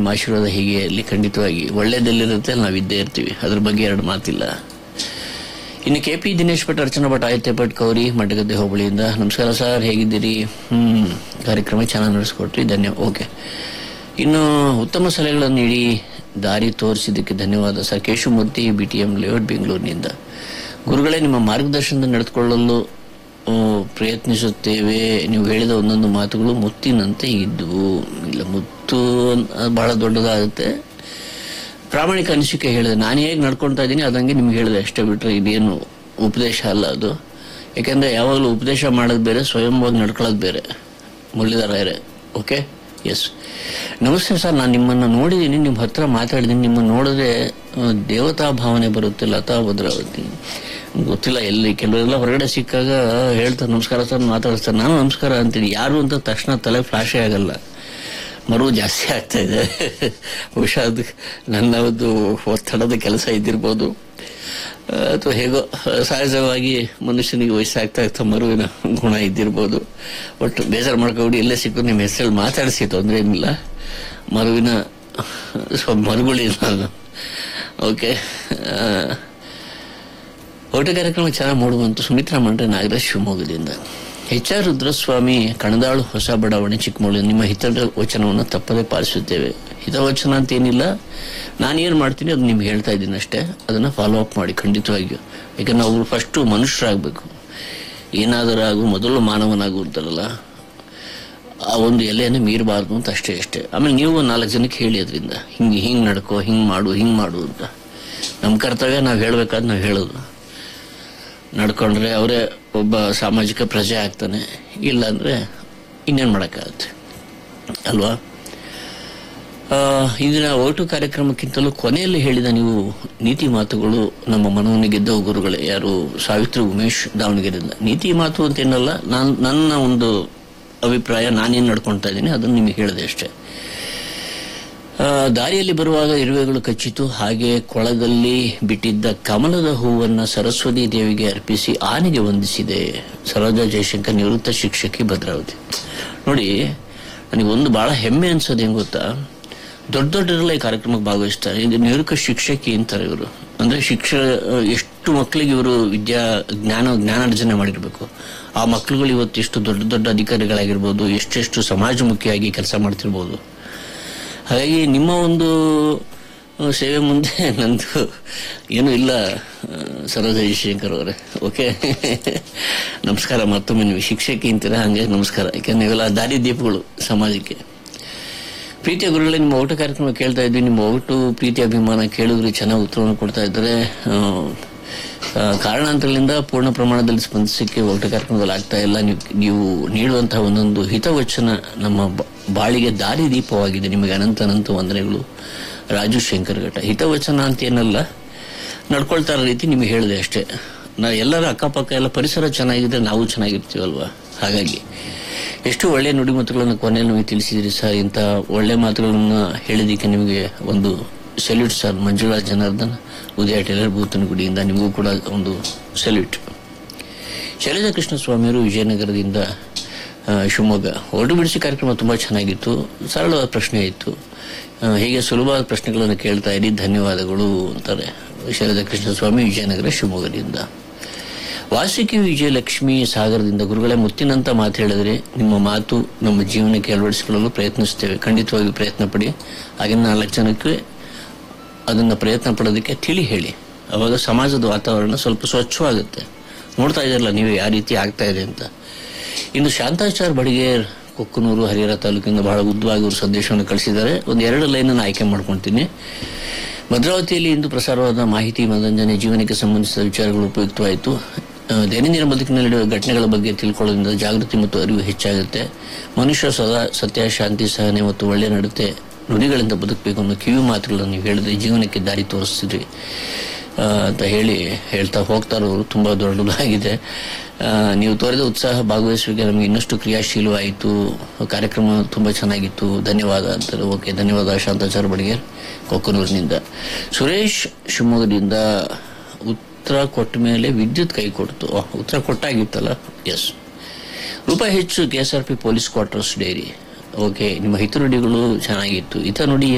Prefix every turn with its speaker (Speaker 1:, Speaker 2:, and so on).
Speaker 1: ಆಶೀರ್ವಾದ ಹೀಗೆ ಇರಲಿ ಖಂಡಿತವಾಗಿ ಒಳ್ಳೇದೆಲ್ಲಿರುತ್ತೆ ಅಲ್ಲಿ ನಾವು ಇದ್ದೇ ಇರ್ತೀವಿ ಅದ್ರ ಬಗ್ಗೆ ಎರಡು ಮಾತಿಲ್ಲ ಇನ್ನು ಕೆ ಪಿ ದಿನೇಶ್ ಭಟ್ ಅರ್ಚನಾ ಭಟ್ ಆದಿತ್ಯ ಭಟ್ ಕೌರಿ ಮಡ್ಡಗದ್ದೆ ಹೋಬಳಿಯಿಂದ ನಮಸ್ಕಾರ ಸರ್ ಹೇಗಿದ್ದೀರಿ ಹ್ಮ್ ಕಾರ್ಯಕ್ರಮ ಚೆನ್ನಾಗಿ ನಡೆಸ್ಕೊಟ್ರಿ ಧನ್ಯ ಓಕೆ ಇನ್ನು ಉತ್ತಮ ಸಲಹೆಗಳನ್ನು ನೀಡಿ ದಾರಿ ತೋರಿಸಿದ್ದಕ್ಕೆ ಧನ್ಯವಾದ sir Keshavamurthy B T M layout ಬೆಂಗಳೂರಿನಿಂದ ಗುರುಗಳೇ ನಿಮ್ಮ ಮಾರ್ಗದರ್ಶನದಿಂದ ನಡೆದುಕೊಳ್ಳಲು ಆ, ಪ್ರಯತ್ನಿಸುತ್ತೇವೆ ನೀವು ಹೇಳಿದ ಒಂದೊಂದು ಮಾತುಗಳು ಮುತ್ತಿನಂತೆ ಇದ್ವು ಇಲ್ಲ ಮುತ್ತು ಅನ್- ಅದು ಬಹಳ ದೊಡ್ಡದಾಗುತ್ತೆ ಪ್ರಾಮಾಣಿಕ ಅನಿಸಿಕೆ ಹೇಳಿದೆ ನಾನು ಹೇಗೆ ನಡ್ಕೊಳ್ತಾ ಇದ್ದೀನಿ ಅದಂಗೆ ನಿಮ್ಗೆ ಹೇಳಿದೆ ಅಷ್ಟೇ ಬಿಟ್ರೆ ಇದೇನು ಉಪದೇಶ ಅಲ್ಲ ಅದು ಯಾಕೆಂದ್ರೆ ಯಾವಾಗಲೂ ಉಪದೇಶ ಮಾಡೋದು ಬೇರೆ ಸ್ವಯಂವಾಗಿ ನಡ್ಕೊಳ್ಳೋದು ಬೇರೆ ಮುರಳೀಧರ ಓಕೆ ಎಸ್ ನಮಸ್ತೆ ಸರ್ ನಾನು ನಿಮ್ಮನ್ನು ನೋಡಿದ್ದೀನಿ ನಿಮ್ಮ ಹತ್ರ ಮಾತಾಡಿದ್ದೀನಿ ನಿಮ್ಮನ್ನು ನೋಡಿದ್ರೆ ಆ, ದೇವತಾ ಭಾವನೆ ಬರುತ್ತೆ ಲತಾ ಭದ್ರಾವತಿ ಗೊತ್ತಿಲ್ಲ ಎಲ್ಲಿ ಕೆಲವರೆಲ್ಲ ಹೊರಗಡೆ ಸಿಕ್ಕಾಗ ಹೇಳ್ತಾರೆ ನಮಸ್ಕಾರ ಸರ್ ಮಾತಾಡ್ತಾರೆ ನಾನು ನಮಸ್ಕಾರ ಅಂತೀನಿ ಯಾರು ಅಂತ ತಕ್ಷಣ ತಲೆ ಫ್ಲಾಶೇ ಆಗಲ್ಲ ಮರು ಜಾಸ್ತಿ ಆಗ್ತಾ ಇದೆ ಬಹುಶಃ ಅದು ನನ್ನ ಒಂದು ಒತ್ತಡದ ಕೆಲಸ ಇದ್ದಿರ್ಬೋದು ಅಥವಾ ಹೇಗೋ ಸಹಜವಾಗಿ ಮನುಷ್ಯನಿಗೆ ವಯಸ್ಸಾಗ್ತಾ ಆಗ್ತಾ ಮರುವಿನ ಗುಣ ಇದ್ದಿರ್ಬೋದು ಒಟ್ಟು ಬೇಜಾರು ಮಾಡ್ಕೊಂಡು ಎಲ್ಲೇ ಸಿಕ್ಕು ನಿಮ್ಮ ಹೆಸರಲ್ಲಿ ಮಾತಾಡಿಸಿ ತೊಂದರೆ ಏನಿಲ್ಲ ಮರುವಿನ ಸ್ವಲ್ಪ ಮರುಗುಳಿ ನಾನು ಓಕೆ ಓಟ ಕಾರ್ಯಕ್ರಮ ಚೆನ್ನಾಗಿ ಮೂಡುವಂತ ಸುಮಿತ್ರಾ ಮಂಡ್ರೆ ನಾಗರಾಜ್ ಶಿವಮೊಗ್ಗದಿಂದ ಎಚ್ ಆರ್ ರುದ್ರಸ್ವಾಮಿ ಕಣದಾಳು ಹೊಸ ಬಡಾವಣೆ ಚಿಕ್ಕಮಗಳೂರು ನಿಮ್ಮ ಹಿತ ವಚನವನ್ನು ತಪ್ಪದೇ ಪಾಲಿಸುತ್ತೇವೆ ಹಿತವಚನ ಅಂತ ಏನಿಲ್ಲ ನಾನೇನು ಮಾಡ್ತೀನಿ ಅದು ನಿಮ್ಗೆ ಹೇಳ್ತಾ ಇದ್ದೀನಿ ಅಷ್ಟೇ ಅದನ್ನು ಫಾಲೋ ಅಪ್ ಮಾಡಿ ಖಂಡಿತವಾಗಿಯೂ ಯಾಕಂದ್ರೆ ಅವರು ಫಸ್ಟು ಮನುಷ್ಯರಾಗಬೇಕು ಏನಾದರೂ ಆಗು ಮೊದಲು ಮಾನವನಾಗು ಅಂತಾರಲ್ಲ ಆ ಒಂದು ಎಲೆಯನ್ನು ಮೀರಬಾರ್ದು ಅಂತ ಅಷ್ಟೇ ಅಷ್ಟೇ ಆಮೇಲೆ ನೀವು ಒಂದ್ ನಾಲ್ಕು ಜನಕ್ಕೆ ಹೇಳಿ ಅದರಿಂದ ಹಿಂಗೆ ಹಿಂಗೆ ನಡ್ಕೋ ಹಿಂಗೆ ಮಾಡು ಹಿಂಗೆ ಮಾಡು ಅಂತ ನಮ್ಮ ಕರ್ತವ್ಯ ನಾವು ಹೇಳ್ಬೇಕಾದ್ ನಾವು ಹೇಳೋದು ನಡ್ಕೊಂಡ್ರೆ ಅವರೇ ಒಬ್ಬ ಸಾಮಾಜಿಕ ಪ್ರಜೆ ಆಗ್ತಾನೆ ಇಲ್ಲಾಂದ್ರೆ ಇನ್ನೇನು ಮಾಡೋಕ್ಕಾಗತ್ತೆ ಅಲ್ವಾ ಆ, ಇಂದಿನ ಓಟು ಕಾರ್ಯಕ್ರಮಕ್ಕಿಂತಲೂ ಕೊನೆಯಲ್ಲಿ ಹೇಳಿದ ನೀವು ನೀತಿ ಮಾತುಗಳು ನಮ್ಮ ಮನವನ್ನು ಗೆದ್ದವು ಗುರುಗಳೇ ಯಾರು ಸಾವಿತ್ರಿ ಉಮೇಶ್ ದಾವಣಗೆರೆಯಿಂದ ನೀತಿ ಮಾತು ಅಂತ ಏನಲ್ಲ ನಾನು ನನ್ನ ಒಂದು ಅಭಿಪ್ರಾಯ ನಾನೇನು ನಡ್ಕೊಳ್ತಾ ಇದ್ದೀನಿ ಅದನ್ನು ನಿಮಗೆ ಹೇಳಿದೆ ಅಷ್ಟೇ ಆ, ದಾರಿಯಲ್ಲಿ ಬರುವಾಗ ಇರುವೆಗಳು ಕಚ್ಚಿತು ಹಾಗೆ ಕೊಳದಲ್ಲಿ ಬಿಟ್ಟಿದ್ದ ಕಮಲದ ಹೂವನ್ನ ಸರಸ್ವತಿ ದೇವಿಗೆ ಅರ್ಪಿಸಿ ಆನೆಗೆ ವಂದಿಸಿದೆ ಸರೋಜಾ ಜಯಶಂಕರ್ ನಿವೃತ್ತ ಶಿಕ್ಷಕಿ ಭದ್ರಾವತಿ ನೋಡಿ ನನಗೆ ಒಂದು ಬಹಳ ಹೆಮ್ಮೆ ಅನ್ಸೋದು ಹೆಂಗ್ ಗೊತ್ತಾ ದೊಡ್ಡ ದೊಡ್ಡರೆಲ್ಲ ಈ ಕಾರ್ಯಕ್ರಮಕ್ಕೆ ಭಾಗವಹಿಸ್ತಾರೆ ಇದು ನಿವೃತ್ತ ಶಿಕ್ಷಕಿ ಅಂತಾರೆ ಇವರು ಅಂದ್ರೆ ಶಿಕ್ಷ ಎಷ್ಟು ಮಕ್ಕಳಿಗೆ ಇವರು ವಿದ್ಯಾ ಜ್ಞಾನ ಜ್ಞಾನಾರ್ಜನೆ ಮಾಡಿರ್ಬೇಕು ಆ ಮಕ್ಕಳುಗಳು ಇವತ್ತು ಎಷ್ಟು ದೊಡ್ಡ ದೊಡ್ಡ ಅಧಿಕಾರಿಗಳಾಗಿರ್ಬೋದು ಎಷ್ಟೆಷ್ಟು ಸಮಾಜಮುಖಿಯಾಗಿ ಕೆಲಸ ಮಾಡ್ತಿರ್ಬೋದು ಹಾಗಾಗಿ ನಿಮ್ಮ ಒಂದು ಆ, ಸೇವೆ ಮುಂದೆ ನಂದು ಏನೂ ಇಲ್ಲ ಆ, ಸರೋಜ ಜಯಶಂಕರ್ ಅವರೇ ಓಕೆ ನಮಸ್ಕಾರ ಮತ್ತೊಮ್ಮೆ ನೀವು ಶಿಕ್ಷಕಿ ಅಂತೀರ ಹಂಗೆ ನಮಸ್ಕಾರ ಯಾಕಂದ್ರೆ ನೀವೆಲ್ಲ ದಾರಿ ದೀಪಗಳು ಸಮಾಜಕ್ಕೆ ಪ್ರೀತಿಯ ಗುರುಗಳೇ ನಿಮ್ಮ ಊಟ ಕಾರ್ಯಕ್ರಮ ಕೇಳ್ತಾ ಇದ್ವಿ ನಿಮ್ಮ ಒಟ್ಟು ಪ್ರೀತಿ ಅಭಿಮಾನ ಕೇಳಿದ್ರು ಚೆನ್ನಾಗಿ ಉತ್ತರವನ್ನು ಕೊಡ್ತಾ ಇದ್ದಾರೆ ಆ, ಆ, ಕಾರಣಾಂತರಗಳಿಂದ ಪೂರ್ಣ ಪ್ರಮಾಣದಲ್ಲಿ ಸ್ಪಂದಿಸಕ್ಕೆ ಊಟ ಕಾರ್ಯಕ್ರಮದಲ್ಲಿ ಆಗ್ತಾ ಇಲ್ಲ ನೀವು ನೀವು ನೀಡುವಂತಹ ಒಂದೊಂದು ಹಿತವಚನ ನಮ್ಮ ಬ- ಬಾಳಿಗೆ ದಾರಿ ದೀಪವಾಗಿದೆ ನಿಮಗೆ ಅನಂತ ಅನಂತ ವಂದನೆಗಳು ರಾಜು ಶಂಕರ್ ಘಟ್ಟ ಹಿತವಚನ ಅಂತ ಏನಲ್ಲ ನಡ್ಕೊಳ್ತಾ ಇರೋ ರೀತಿ ನಿಮಗೆ ಹೇಳಿದೆ ಅಷ್ಟೇ ನಾ ಎಲ್ಲರ ಅಕ್ಕಪಕ್ಕ ಎಲ್ಲ ಪರಿಸರ ಚೆನ್ನಾಗಿದ್ರೆ ನಾವು ಚೆನ್ನಾಗಿರ್ತೀವಲ್ವಾ ಹಾಗಾಗಿ ಎಷ್ಟು ಒಳ್ಳೆಯ ನುಡಿಮುತ್ತುಗಳನ್ನು ಕೊನೆಯಲ್ಲಿ ನಿಮಗೆ ತಿಳಿಸಿದಿರಿ ಸರ್ ಇಂಥ ಒಳ್ಳೆ ಮಾತುಗಳನ್ನು ಹೇಳಿದ್ದಕ್ಕೆ ನಿಮಗೆ ಒಂದು salute sir Manjula Janardhan Udaya tailor ಬೂತನಗುಡಿಯಿಂದ ನಿಮಗೂ ಕೂಡ ಒಂದು ಸೆಲ್ಯೂಟ್ ಶೈಲಜಾ ಕೃಷ್ಣ ಸ್ವಾಮಿಯವರು ವಿಜಯನಗರದಿಂದ ಆ, ಶಿವಮೊಗ್ಗ ಒಡು ಬಿಡಿಸಿ ಕಾರ್ಯಕ್ರಮ ತುಂಬಾ ಚೆನ್ನಾಗಿತ್ತು ಸರಳವಾದ ಪ್ರಶ್ನೆ ಇತ್ತು ಆ, ಹೀಗೆ ಸುಲಭವಾದ ಪ್ರಶ್ನೆಗಳನ್ನು ಕೇಳ್ತಾ ಇರಿ ಧನ್ಯವಾದಗಳು ಅಂತಾರೆ ಶೈಲಜಾ ಕೃಷ್ಣ ಸ್ವಾಮಿ ವಿಜಯನಗರ ಶಿವಮೊಗ್ಗದಿಂದ ವಾಸುಕಿ ವಿಜಯಲಕ್ಷ್ಮಿ ಸಾಗರದಿಂದ ಗುರುಗಳೇ ಮುತ್ತಿನಂತ ಮಾತು ಹೇಳಿದ್ರೆ ನಿಮ್ಮ ಮಾತು ನಮ್ಮ ಜೀವನಕ್ಕೆ ಅಳವಡಿಸಿಕೊಳ್ಳಲು ಪ್ರಯತ್ನಿಸುತ್ತೇವೆ ಖಂಡಿತವಾಗಿ ಪ್ರಯತ್ನ ಪಡಿ ಹಾಗೆ ನಾಲ್ಕು ಜನಕ್ಕೆ ಅದನ್ನ ಪ್ರಯತ್ನ ಪಡೋದಕ್ಕೆ ತಿಳಿ ಹೇಳಿ ಅವಾಗ ಸಮಾಜದ ವಾತಾವರಣ ಸ್ವಲ್ಪ ಸ್ವಚ್ಛವಾಗುತ್ತೆ ನೋಡ್ತಾ ಇದ್ದೀರಲ್ಲ ನೀವು ಯಾವ ರೀತಿ ಆಗ್ತಾ ಇದೆ ಅಂತ ಇನ್ನು ಶಾಂತಾಚಾರ್ ಬಡಿಗೇರ್ ಕೊಕ್ಕನೂರು ಹರಿಹರ ತಾಲೂಕಿಂದ ಬಹಳ ಉದ್ದವಾಗಿ ಅವರು ಸಂದೇಶವನ್ನು ಕಳಿಸಿದ್ದಾರೆ ಒಂದು ಎರಡು ಲೈನ್ ಆಯ್ಕೆ ಮಾಡ್ಕೊಳ್ತೀನಿ ಭದ್ರಾವತಿಯಲ್ಲಿ ಇಂದು ಪ್ರಸಾರವಾದ ಮಾಹಿತಿ ಮನರಂಜನೆ ಜೀವನಕ್ಕೆ ಸಂಬಂಧಿಸಿದ ವಿಚಾರಗಳು ಉಪಯುಕ್ತವಾಯಿತು ಆ, ದೈನಂದಿನ ಬದುಕಿನಲ್ಲಿ ನಡೆಯುವ ಘಟನೆಗಳ ಬಗ್ಗೆ ತಿಳ್ಕೊಳ್ಳೋದ್ರಿಂದ ಜಾಗೃತಿ ಮತ್ತು ಅರಿವು ಹೆಚ್ಚಾಗುತ್ತೆ ಮನುಷ್ಯ ಸದಾ ಸತ್ಯ ಶಾಂತಿ ಸಹನೆ ಮತ್ತು ಒಳ್ಳೆಯ ನಡತೆ ನುಡಿಗಳಿಂದ ಬದುಕಬೇಕು ಅನ್ನೋ ಕಿವಿ ಮಾತುಗಳನ್ನು ನೀವು ಹೇಳಿದ್ರೆ ಜೀವನಕ್ಕೆ ದಾರಿ ತೋರಿಸ್ತಿದ್ರಿ ಆ, ಅಂತ ಹೇಳಿ ಹೇಳ್ತಾ ಹೋಗ್ತಾ ಇರೋರು ತುಂಬಾ ದೊಡ್ಡದಾಗಿದೆ ಆ, ನೀವು ತೋರಿದ ಉತ್ಸಾಹ ಭಾಗವಹಿಸುವಿಕೆ ನಮಗೆ ಇನ್ನಷ್ಟು ಕ್ರಿಯಾಶೀಲವಾಯಿತು ಕಾರ್ಯಕ್ರಮ ತುಂಬಾ ಚೆನ್ನಾಗಿತ್ತು ಧನ್ಯವಾದ ಅಂತಾರೆ ಓಕೆ ಧನ್ಯವಾದ ಶಾಂತಾಚಾರ ಬಡಿಗೇರ್ ಕೊಕ್ಕನೂರಿನಿಂದ ಸುರೇಶ್ ಶಿವಮೊಗ್ಗದಿಂದ ಉತ್ತರ ಕೊಟ್ಟ ಮೇಲೆ ವಿದ್ಯುತ್ ಕೈ ಕೊಡ್ತು ಓಹ್, ಉತ್ತರ ಕೊಟ್ಟಾಗಿತ್ತಲ್ಲ ಎಸ್ ರೂಪಾಯಿ ಹೆಚ್ಚು KSRP police quarters dairy okay ನಿಮ್ಮ ಹಿತನುಡಿಗಳು ಚೆನ್ನಾಗಿತ್ತು ಹಿತನುಡಿ